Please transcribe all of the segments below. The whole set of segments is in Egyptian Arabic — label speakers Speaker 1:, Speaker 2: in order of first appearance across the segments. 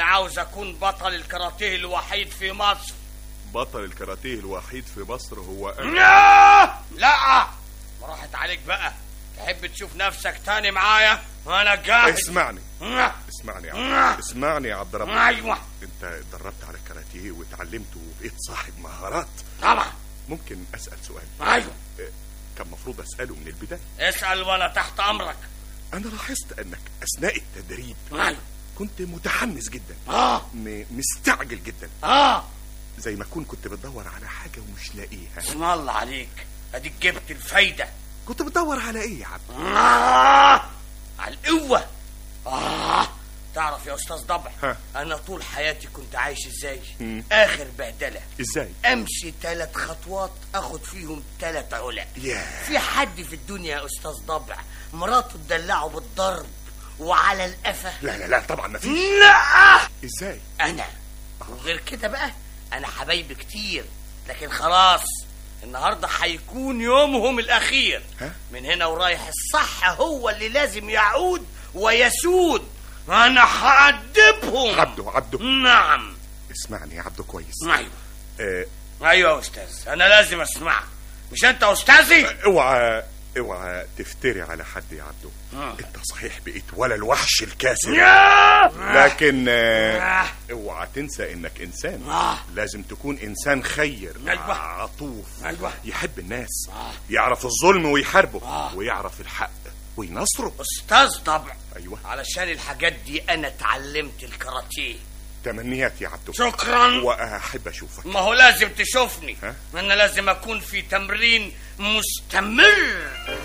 Speaker 1: عاوز اكون بطل الكاراتيه الوحيد في مصر
Speaker 2: بطل الكاراتيه الوحيد في مصر هو انا
Speaker 1: لا لا ما راحت عليك بقى تحب تشوف نفسك تاني معايا وانا جاهز
Speaker 2: اسمعني
Speaker 1: آه.
Speaker 2: اسمعني يا عبد اسمعني يا عبد رب
Speaker 1: ايوه
Speaker 2: انت اتدربت على الكاراتيه واتعلمت وبقيت صاحب مهارات
Speaker 1: طبعا
Speaker 2: ممكن اسال سؤال
Speaker 1: ايوه
Speaker 2: اه، كان المفروض اساله من البدايه
Speaker 1: اسال وانا تحت امرك
Speaker 2: انا لاحظت انك اثناء التدريب
Speaker 1: ايوه
Speaker 2: كنت متحمس جدا
Speaker 1: اه
Speaker 2: م- مستعجل جدا
Speaker 1: اه
Speaker 2: زي ما اكون كنت بتدور على حاجه ومش لاقيها
Speaker 1: اسم الله عليك اديك جبت الفايده
Speaker 2: كنت بتدور على ايه يا عبد
Speaker 1: آه على القوه اه تعرف يا استاذ ضبع
Speaker 2: ها.
Speaker 1: انا طول حياتي كنت عايش ازاي
Speaker 2: مم.
Speaker 1: اخر بهدله
Speaker 2: ازاي
Speaker 1: امشي ثلاث خطوات اخد فيهم ثلاث علق
Speaker 2: ياه
Speaker 1: في حد في الدنيا يا استاذ ضبع مراته تدلعه بالضرب وعلى القفا
Speaker 2: لا لا لا طبعا ما فيش
Speaker 1: لا
Speaker 2: ازاي
Speaker 1: انا وغير كده بقى انا حبايبي كتير لكن خلاص النهارده هيكون يومهم الاخير
Speaker 2: ها؟
Speaker 1: من هنا ورايح الصح هو اللي لازم يعود ويسود انا هأدبهم
Speaker 2: عبده عبده
Speaker 1: نعم
Speaker 2: اسمعني يا عبده كويس
Speaker 1: ايوه
Speaker 2: اه
Speaker 1: ايوه يا استاذ انا لازم اسمعك مش انت استاذي
Speaker 2: اوعى اوعى تفتري على حد يا عبده
Speaker 1: آه.
Speaker 2: انت صحيح بقيت ولا الوحش الكاسر
Speaker 1: يا
Speaker 2: لكن آه،
Speaker 1: آه.
Speaker 2: اوعى تنسى انك انسان
Speaker 1: آه.
Speaker 2: لازم تكون انسان خير
Speaker 1: أيوة.
Speaker 2: عطوف
Speaker 1: أيوة.
Speaker 2: يحب الناس
Speaker 1: آه.
Speaker 2: يعرف الظلم ويحاربه
Speaker 1: آه.
Speaker 2: ويعرف الحق وينصره
Speaker 1: استاذ طبع
Speaker 2: ايوه
Speaker 1: علشان الحاجات دي انا اتعلمت الكاراتيه
Speaker 2: تمنيات يا عبده
Speaker 1: شكرا
Speaker 2: واحب اشوفك
Speaker 1: ما هو لازم تشوفني
Speaker 2: ها؟
Speaker 1: انا لازم اكون في تمرين مستمر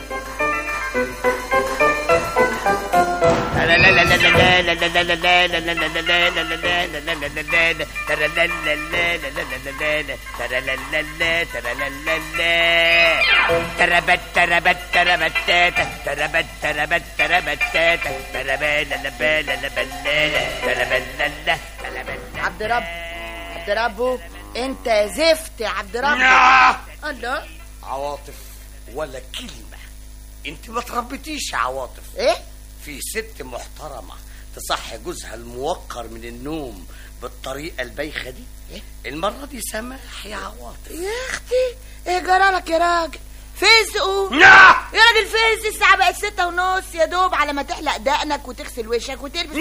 Speaker 3: تربت تربت تربت تاتا تربت تربت تربت تاتا تربالا لبالا لبلالا تربلالا تربلالا
Speaker 4: عبد رب عبد ربو انت زفت يا عبد رب
Speaker 1: آه!
Speaker 4: الله
Speaker 1: عواطف ولا كلمة انت ما تربيتيش يا عواطف
Speaker 4: ايه
Speaker 1: في ست محترمة تصحي جوزها الموقر من النوم بالطريقة البايخة دي المرة دي سماح يا عواطف
Speaker 4: يا اختي ايه جرالك يا راجل فزقوا
Speaker 1: لا
Speaker 4: يا راجل فز الساعة بقت ستة ونص يا دوب على ما تحلق دقنك وتغسل وشك وتلبس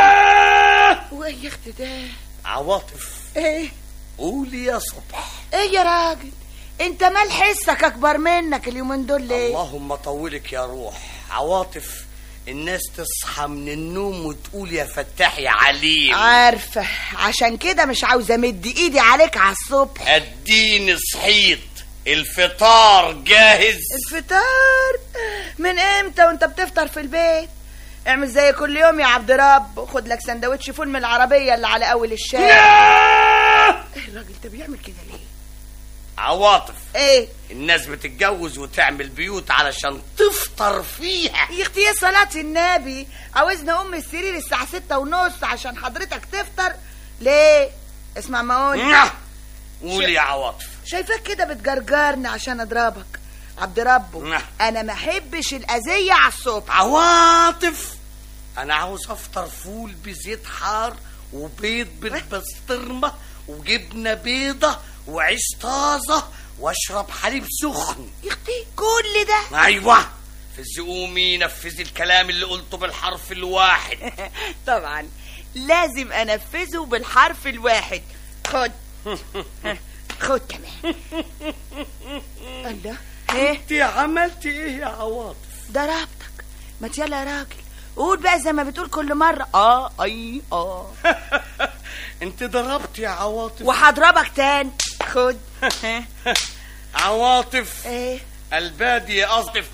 Speaker 1: لا
Speaker 4: وايه يا اختي ده
Speaker 1: عواطف
Speaker 4: ايه
Speaker 1: قولي يا صبح
Speaker 4: ايه يا راجل انت مال حسك اكبر منك اليومين دول ليه
Speaker 1: اللهم طولك يا روح عواطف الناس تصحى من النوم وتقول يا فتاح يا عليم
Speaker 4: عارفة عشان كده مش عاوزة امد ايدي عليك على الصبح
Speaker 1: اديني صحيت الفطار جاهز
Speaker 4: الفطار من امتى وانت بتفطر في البيت اعمل زي كل يوم يا عبد رب خد لك سندوتش فول من العربية اللي على اول الشارع ايه الراجل ده بيعمل كده ليه
Speaker 1: عواطف
Speaker 4: ايه
Speaker 1: الناس بتتجوز وتعمل بيوت علشان تفطر فيها
Speaker 4: يا اختي يا صلاة النبي عاوزنا ام السرير الساعة ستة ونص عشان حضرتك تفطر ليه اسمع ما اقول
Speaker 1: قولي يا عواطف
Speaker 4: شايفاك كده بتجرجرني عشان اضربك عبد ربه
Speaker 1: نعم.
Speaker 4: انا ما احبش الاذية على الصبح
Speaker 1: عواطف انا عاوز افطر فول بزيت حار وبيض بالبسطرمه وجبنه بيضه وعيش طازه واشرب حليب سخن
Speaker 4: يا اختي كل ده
Speaker 1: ايوه فز قومي نفذي الكلام اللي قلته بالحرف الواحد
Speaker 4: طبعا لازم انفذه بالحرف الواحد خد خد كمان الله ايه
Speaker 1: انت عملتي ايه يا عواطف
Speaker 4: ضربتك ما يلا يا راجل قول بقى زي ما بتقول كل مرة اه اي اه
Speaker 1: انت ضربتي يا عواطف
Speaker 4: وهضربك تاني خد
Speaker 1: عواطف
Speaker 4: ايه
Speaker 1: البادي اصدف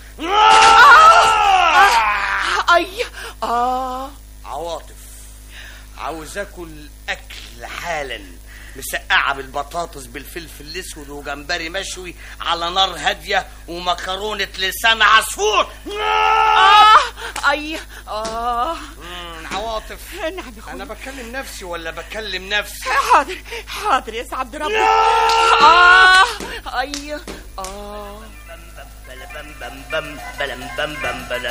Speaker 4: اي اه
Speaker 1: عواطف عاوز اكل اكل حالا مسقعه بالبطاطس بالفلفل الاسود وجمبري مشوي على نار هاديه ومكرونه لسان عصفور
Speaker 4: اه اي اه
Speaker 1: مم، عواطف
Speaker 4: نعم يا
Speaker 1: انا
Speaker 4: اخويا
Speaker 1: بكلم نفسي ولا بكلم نفسي
Speaker 4: حاضر حاضر يا سعد ربي اه اي اه
Speaker 3: بلم بم بم بلم بم بم بلم